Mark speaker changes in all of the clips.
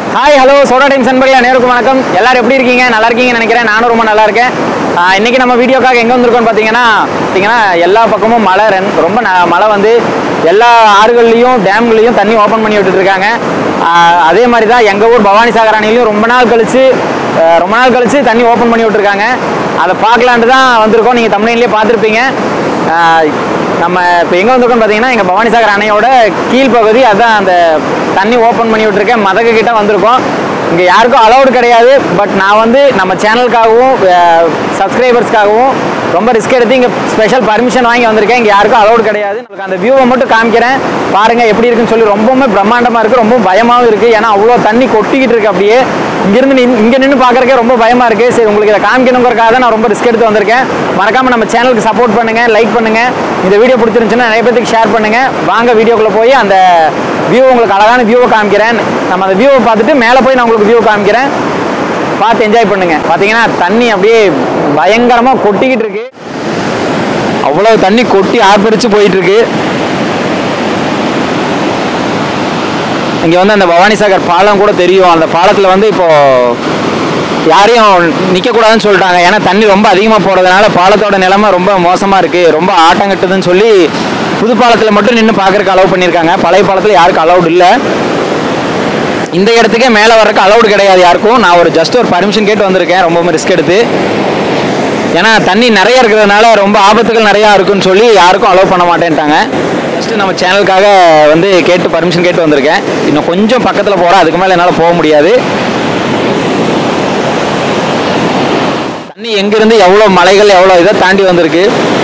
Speaker 1: Hi hello soda time நண்பர்களே அனைவருக்கும் வணக்கம் எல்லாரும் எப்படி இருக்கீங்க நல்லா இருக்கீங்கன்னு நினைக்கிறேன் நானும் ரொம்ப நல்லா இருக்கேன் ஆஹ் இன்னைக்கு நம்ம வீடியோக்காக எங்கே வந்திருக்கோம்னு பார்த்தீங்கன்னா பார்த்தீங்கன்னா எல்லா பக்கமும் மழை ரென்- ரொம்ப ந- மழை வந்து எல்லா ஆறுகள்லையும் டேம்கள்லையும் தண்ணி ஓப்பன் பண்ணி விட்டுட்டு இருக்காங்க ஆஹ் அதே மாதிரி தான் எங்கள் ஊர் பவானி சாகர் அணையிலையும் ரொம்ப நாள் கழிச்சு ஆஹ் ரொம்ப நாள் கழிச்சு தண்ணி ஓப்பன் பண்ணி விட்டுருக்காங்க அதை பார்க்கலான்ட்டு தான் வந்திருக்கோம் நீங்கள் தமிழ்லேயே பார்த்துருப்பீங்க ஆஹ் நம்ம இப்போ எங்கே வந்திருக்கோம்னு பார்த்தீங்கன்னா எங்கள் பவானிசாகர் அணையோட கீழ்ப்பகுதி அதான் அந்த தண்ணி ஓப்பன் பண்ணி விட்டுருக்கேன் மதகு கிட்ட வந்திருக்கோம் இங்கே யாருக்கும் அலௌடு கிடையாது பட் நான் வந்து நம்ம சேனலுக்காகவும் சப்ஸ்கிரைபர்ஸ்க்காகவும் ரொம்ப ரிஸ்க் எடுத்து இங்கே ஸ்பெஷல் பர்மிஷன் வாங்கி வந்திருக்கேன் இங்கே யாருக்கும் அலௌடு கிடையாது உங்களுக்கு அந்த வியூவை மட்டும் காமிக்கிறேன் பாருங்கள் எப்படி இருக்குன்னு சொல்லி ரொம்பவுமே பிரம்மாண்டமாக இருக்குது ரொம்ப பயமாகவும் இருக்குது ஏன்னா அவ்வளோ தண்ணி கொட்டிக்கிட்டு இருக்கு அப்படியே இங்கிருந்து நின் இங்கே நின்று பார்க்குறக்கே ரொம்ப பயமாக இருக்குது சரி உங்களுக்கு இதை காமிக்கணுங்கிறக்காக தான் நான் ரொம்ப ரிஸ்க் எடுத்து வந்திருக்கேன் மறக்காமல் நம்ம சேனலுக்கு சப்போர்ட் பண்ணுங்கள் லைக் பண்ணுங்கள் இந்த வீடியோ பிடிச்சிருந்துச்சுன்னா நிறைய பேருக்கு ஷேர் பண்ணுங்கள் வாங்க வீடியோக்குள்ளே போய் அந்த வியூ உங்களுக்கு அழகான வியூவை காமிக்கிறேன் நம்ம அந்த வியூவை பார்த்துட்டு மேலே போய் நான் உங்களுக்கு வியூ காமிக்கிறேன் பார்த்து என்ஜாய் பண்ணுங்க பார்த்தீங்கன்னா தண்ணி அப்படியே பயங்கரமாக கொட்டிக்கிட்டு இருக்கு அவ்வளோ தண்ணி கொட்டி ஆர்ப்பரிச்சு போயிட்டு இருக்கு இங்கே வந்து அந்த பவானிசாகர் பாலம் கூட தெரியும் அந்த பாலத்தில் வந்து இப்போ யாரையும் நிற்கக்கூடாதுன்னு சொல்லிட்டாங்க ஏன்னா தண்ணி ரொம்ப அதிகமாக போகிறதுனால பாலத்தோட நிலைமை ரொம்ப மோசமாக இருக்குது ரொம்ப ஆட்டங்கட்டுதுன்னு சொல்லி புது பாலத்தில் மட்டும் நின்று பார்க்குறக்கு அலோவ் பண்ணியிருக்காங்க பழைய பாலத்தில் யாருக்கும் அலௌட் இல்லை இந்த இடத்துக்கே மேலே வர்றதுக்கு அலௌடு கிடையாது யாருக்கும் நான் ஒரு ஜஸ்ட் ஒரு பர்மிஷன் கேட்டு வந்திருக்கேன் ரொம்பவுமே ரிஸ்க் எடுத்து ஏன்னா தண்ணி நிறைய இருக்கிறதுனால ரொம்ப ஆபத்துகள் நிறையா இருக்குன்னு சொல்லி யாருக்கும் அலோவ் பண்ண மாட்டேன்ட்டாங்க ஃபஸ்ட்டு நம்ம சேனலுக்காக வந்து கேட்டு பர்மிஷன் கேட்டு வந்திருக்கேன் இன்னும் கொஞ்சம் பக்கத்தில் போகிறேன் அதுக்கு மேலே என்னால் போக முடியாது தண்ணி எங்கேருந்து எவ்வளோ மலைகள் எவ்வளோ இதை தாண்டி வந்திருக்கு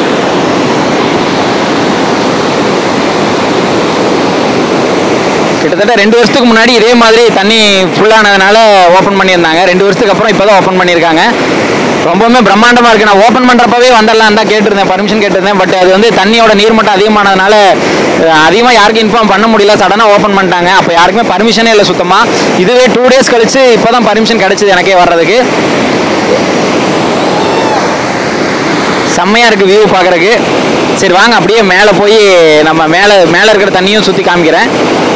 Speaker 1: கிட்டத்தட்ட ரெண்டு வருஷத்துக்கு முன்னாடி இதே மாதிரி தண்ணி ஃபுல்லானதுனால ஓப்பன் பண்ணியிருந்தாங்க ரெண்டு வருஷத்துக்கு அப்புறம் இப்போ தான் ஓப்பன் பண்ணியிருக்காங்க ரொம்பவுமே பிரம்மாண்டமாக இருக்குது நான் ஓப்பன் பண்ணுறப்பவே வந்துடலாம் தான் கேட்டிருந்தேன் பர்மிஷன் கேட்டிருந்தேன் பட் அது வந்து தண்ணியோட நீர்மட்டம் அதிகமானதுனால அதிகமாக யாருக்கும் இன்ஃபார்ம் பண்ண முடியல சடனாக ஓப்பன் பண்ணிட்டாங்க அப்போ யாருக்குமே பர்மிஷனே இல்லை சுத்தமாக இதுவே டூ டேஸ் கழிச்சு இப்போ தான் பர்மிஷன் கிடச்சிது எனக்கே வர்றதுக்கு செம்மையாக இருக்குது வியூ பார்க்குறக்கு சரி வாங்க அப்படியே மேலே போய் நம்ம மேலே மேலே இருக்கிற தண்ணியும் சுற்றி காமிக்கிறேன்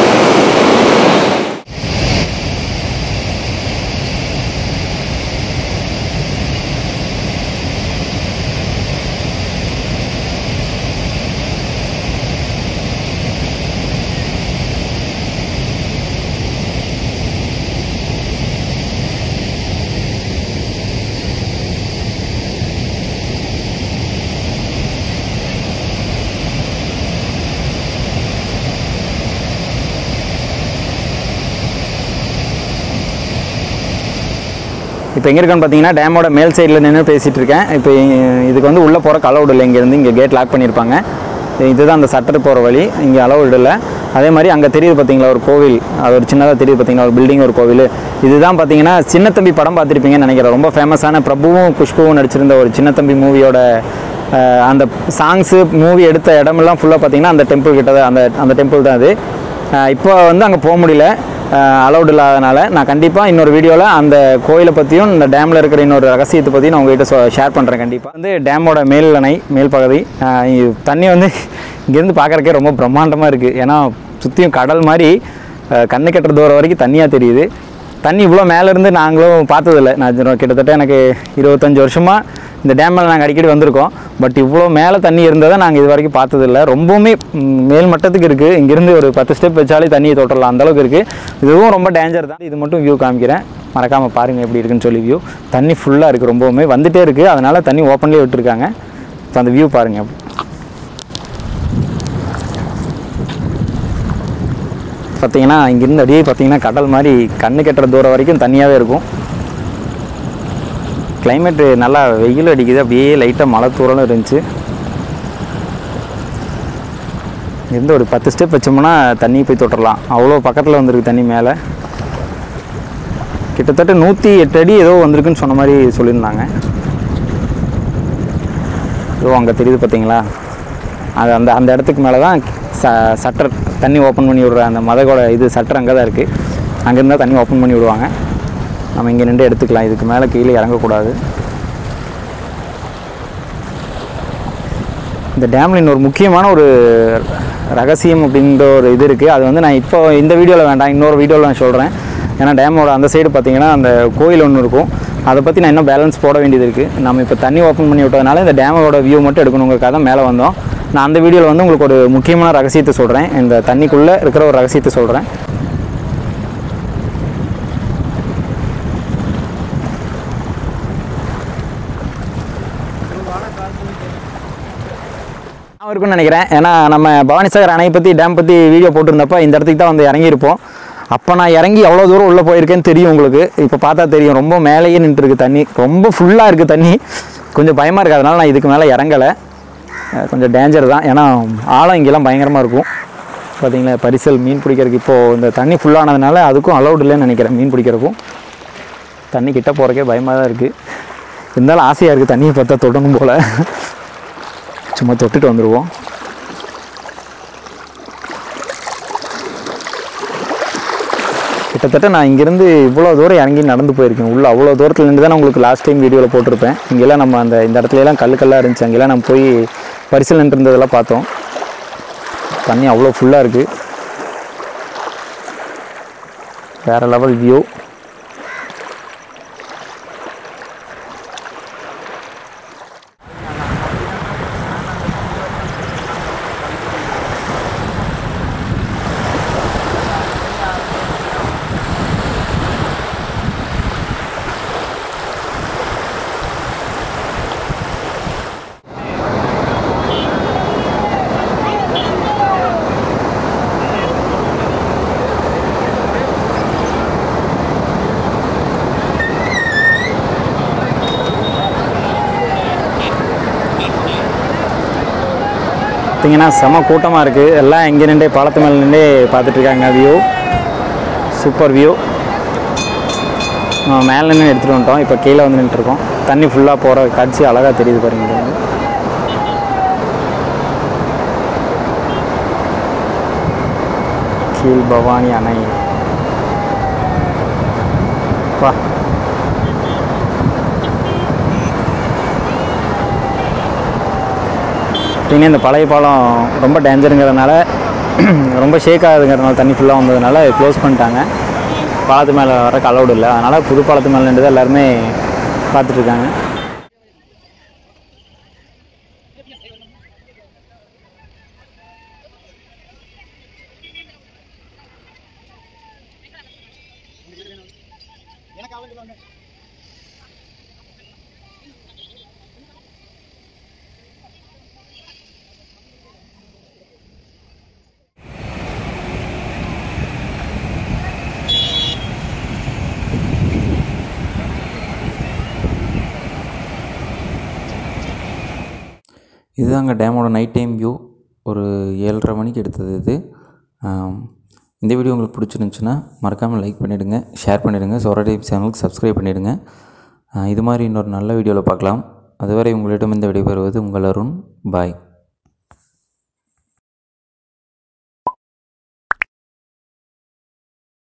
Speaker 1: இப்போ எங்கே இருக்கேன்னு பார்த்தீங்கன்னா டேமோட மேல் சைடில் நின்று பேசிகிட்டு இருக்கேன் இப்போ இ- இதுக்கு வந்து உள்ளே போகிற அலௌடு இல்லை இங்கேருந்து இங்கே கேட் லாக் பண்ணியிருப்பாங்க இதுதான் அந்த சட்டர் போகிற வழி இங்கே அலௌடு இல்லை அதே மாதிரி அங்கே தெரியுது பார்த்தீங்களா ஒரு கோவில் அது ஒரு சின்னதாக தெரியுது பார்த்தீங்களா ஒரு பில்டிங் ஒரு கோவில் இதுதான் பார்த்தீங்கன்னா சின்னத்தம்பி படம் பார்த்துருப்பீங்கன்னு நினைக்கிறேன் ரொம்ப ஃபேமஸான பிரபுவும் குஷ்புவும் நடிச்சிருந்த ஒரு சின்னத்தம்பி மூவியோட அந்த சாங்ஸு மூவி எடுத்த இடமெல்லாம் ஃபுல்லாக பார்த்தீங்கன்னா அந்த டெம்பிள் கிட்ட தான் அந்த அந்த டெம்பிள் தான் அது அஹ் இப்போ வந்து அங்கே போக முடியல அலௌட் இல்லாதனால நான் கண்டிப்பாக இன்னொரு வீடியோவில் அந்த கோயிலை பற்றியும் இந்த டேமில் இருக்கிற இன்னொரு ரகசியத்தை பற்றியும் நான் உங்ககிட்ட ஷேர் பண்ணுறேன் கண்டிப்பாக வந்து டேமோட மேல் அணை மேல் பகுதி அஹ் இ- தண்ணி வந்து இங்கேருந்து பார்க்குறக்கே ரொம்ப பிரம்மாண்டமாக இருக்குது ஏன்னா சுற்றியும் கடல் மாதிரி அஹ் கண்ணு கட்டுற தூரம் வரைக்கும் தண்ணியாக தெரியுது தண்ணி இவ்வளோ மேலேருந்து நாங்களும் பார்த்ததில்ல நான் இது கிட்டத்தட்ட எனக்கு இருபத்தஞ்சி வருஷமாக இந்த டேம் மேலே நாங்கள் அடிக்கடி வந்திருக்கோம் பட் இவ்வளோ மேலே தண்ணி இருந்ததை நாங்கள் இது வரைக்கும் பார்த்ததில்ல ரொம்பவுமே ம், மேல் மட்டத்துக்கு இருக்குது இங்கேருந்து ஒரு பத்து ஸ்டெப் வச்சாலே தண்ணியை தொட்டலாம் அந்தளவுக்கு இருக்குது இதுவும் ரொம்ப டேஞ்சர் தான் இது மட்டும் வியூ காமிக்கிறேன் மறக்காமல் பாருங்கள் எப்படி இருக்குன்னு சொல்லி வியூ தண்ணி ஃபுல்லாக இருக்குது ரொம்பவுமே வந்துட்டே இருக்குது அதனால் தண்ணி ஓப்பன்லேயே விட்டுருக்காங்க இப்போ அந்த வியூ பாருங்கள் பார்த்தீங்கன்னா இங்கேருந்து அப்படியே பார்த்தீங்கன்னா கடல் மாதிரி கண்ணு கெட்டுற தூரம் வரைக்கும் தண்ணியாகவே இருக்கும் கிளைமேட்டு நல்லா வெயில் அடிக்குது அப்படியே லைட்டாக மழை தூரலும் இருந்துச்சு இருந்து ஒரு பத்து ஸ்டெப் வச்சோம்னா தண்ணி போய் தொட்டுறலாம் அவ்வளோ பக்கத்தில் வந்திருக்கு தண்ணி மேலே கிட்டத்தட்ட நூற்றி எட்டு அடி ஏதோ வந்திருக்குன்னு சொன்ன மாதிரி சொல்லியிருந்தாங்க ஏதோ அங்கே தெரியுது பார்த்தீங்களா அது அந்த அந்த இடத்துக்கு மேலே தான் ச சட்டர் தண்ணி ஓப்பன் பண்ணி விடுற அந்த மதகோட இது சட்டர் அங்கே தான் இருக்குது அங்கேருந்து தான் தண்ணி ஓப்பன் பண்ணி விடுவாங்க நம்ம இங்கே நின்று எடுத்துக்கலாம் இதுக்கு மேலே கீழே இறங்கக்கூடாது இந்த டேமில் இன்னொரு முக்கியமான ஒரு ரகசியம் அப்படின்ற ஒரு இது இருக்குது அது வந்து நான் இப்போ இந்த வீடியோவில் வேண்டாம் இன்னொரு வீடியோவில் நான் சொல்கிறேன் ஏன்னா டேமோட அந்த சைடு பார்த்தீங்கன்னா அந்த கோயில் ஒன்று இருக்கும் அதை பற்றி நான் இன்னும் பேலன்ஸ் போட வேண்டியது இருக்குது நம்ம இப்போ தண்ணி ஓப்பன் பண்ணி விட்டதுனால இந்த டேமோட வியூ மட்டும் எடுக்கணுங்கிறக்காக தான் மேலே வந்தோம் நான் அந்த வீடியோவில் வந்து உங்களுக்கு ஒரு முக்கியமான ரகசியத்தை சொல்கிறேன் இந்த தண்ணிக்குள்ளே இருக்கிற ஒரு ரகசியத்தை சொல்கிறேன் நான் இருக்கும்னு நினைக்கிறேன் ஏன்னா நம்ம பவானிசாகர் அணை பற்றி டேம் பற்றி வீடியோ போட்டிருந்தப்ப இந்த இடத்துக்கு தான் வந்து இறங்கியிருப்போம் அப்போ நான் இறங்கி எவ்வளோ தூரம் உள்ளே போயிருக்கேன்னு தெரியும் உங்களுக்கு இப்போ பார்த்தா தெரியும் ரொம்ப மேலேயே நின்றுருக்கு தண்ணி ரொம்ப ஃபுல்லாக இருக்குது தண்ணி கொஞ்சம் பயமாக இருக்குது அதனால் நான் இதுக்கு மேலே இறங்கலை அஹ் கொஞ்சம் டேஞ்சர் தான் ஏன்னா ஆழம் இங்கெல்லாம் பயங்கரமாக இருக்கும் பார்த்தீங்களா பரிசல் மீன் பிடிக்கிறதுக்கு இப்போது இந்த தண்ணி ஃபுல்லானதுனால அதுக்கும் அலௌட் இல்லைன்னு நினைக்கிறேன் மீன் பிடிக்கிறதுக்கும் தண்ணி கிட்ட போகிறக்கே பயமாக தான் இருக்குது இருந்தாலும் ஆசையாக இருக்குது தண்ணியை பார்த்தா தொடங்கும் போல் சும்மா தொட்டுட்டு வந்துடுவோம் கிட்டத்தட்ட நான் இங்கேருந்து இவ்வளோ தூரம் இறங்கி நடந்து போயிருக்கேன் உள்ள அவ்வளோ தூரத்தில் நின்று தான் நான் உங்களுக்கு லாஸ்ட் டைம் வீடியோவில் போட்டிருப்பேன் இங்கெல்லாம் நம்ம அந்த இந்த இடத்துல எல்லாம் கல் கல்லாக இருந்துச்சு அங்கெல்லாம் நம்ம போய் பரிசல் நின்று இருந்ததெல்லாம் பார்த்தோம் தண்ணி அவ்வளோ ஃபுல்லாக இருக்குது வேறு லெவல் வியூ பார்த்தீங்கன்னா செம கூட்டமாக இருக்குது எல்லாம் இங்கே நின்றே பாலத்து மேலே நின்றே பார்த்துட்டு இருக்காங்க வியூ சூப்பர் வியூ நம்ம மேலே நின்று எடுத்துகிட்டு வந்துட்டோம் இப்போ கீழே வந்து நின்றுருக்கோம் தண்ணி ஃபுல்லாக போகிற காட்சி அழகாக தெரியுது பாருங்க இங்க இருந்து. கீழ் பவானி அணை வா பார்த்தீங்கன்னா இந்த பழைய பாலம் ரொம்ப டேஞ்சருங்கிறதுனால ரொம்ப ஷேக் ஆகுதுங்கிறதுனால தண்ணி ஃபுல்லாக வந்ததுனால க்ளோஸ் பண்ணிட்டாங்க பாலத்து மேலே வர அலௌடு இல்லை அதனால் புது பாலத்து மேலே நின்று தான் எல்லாருமே பார்த்துட்ருக்காங்க
Speaker 2: இதுதாங்க டேமோட நைட் டைம் வியூ ஒரு ஏழரை மணிக்கு எடுத்தது இது ஆம், இந்த வீடியோ உங்களுக்கு பிடிச்சிருந்துச்சுன்னா மறக்காமல் லைக் பண்ணிவிடுங்க ஷேர் பண்ணிவிடுங்க சோரா டைப் சேனலுக்கு சப்ஸ்கிரைப் பண்ணிவிடுங்க இது மாதிரி இன்னொரு நல்ல வீடியோவில் பார்க்கலாம் அதுவரை உங்களிடம் இந்த விடைபெறுவது உங்கள் அருண் பாய்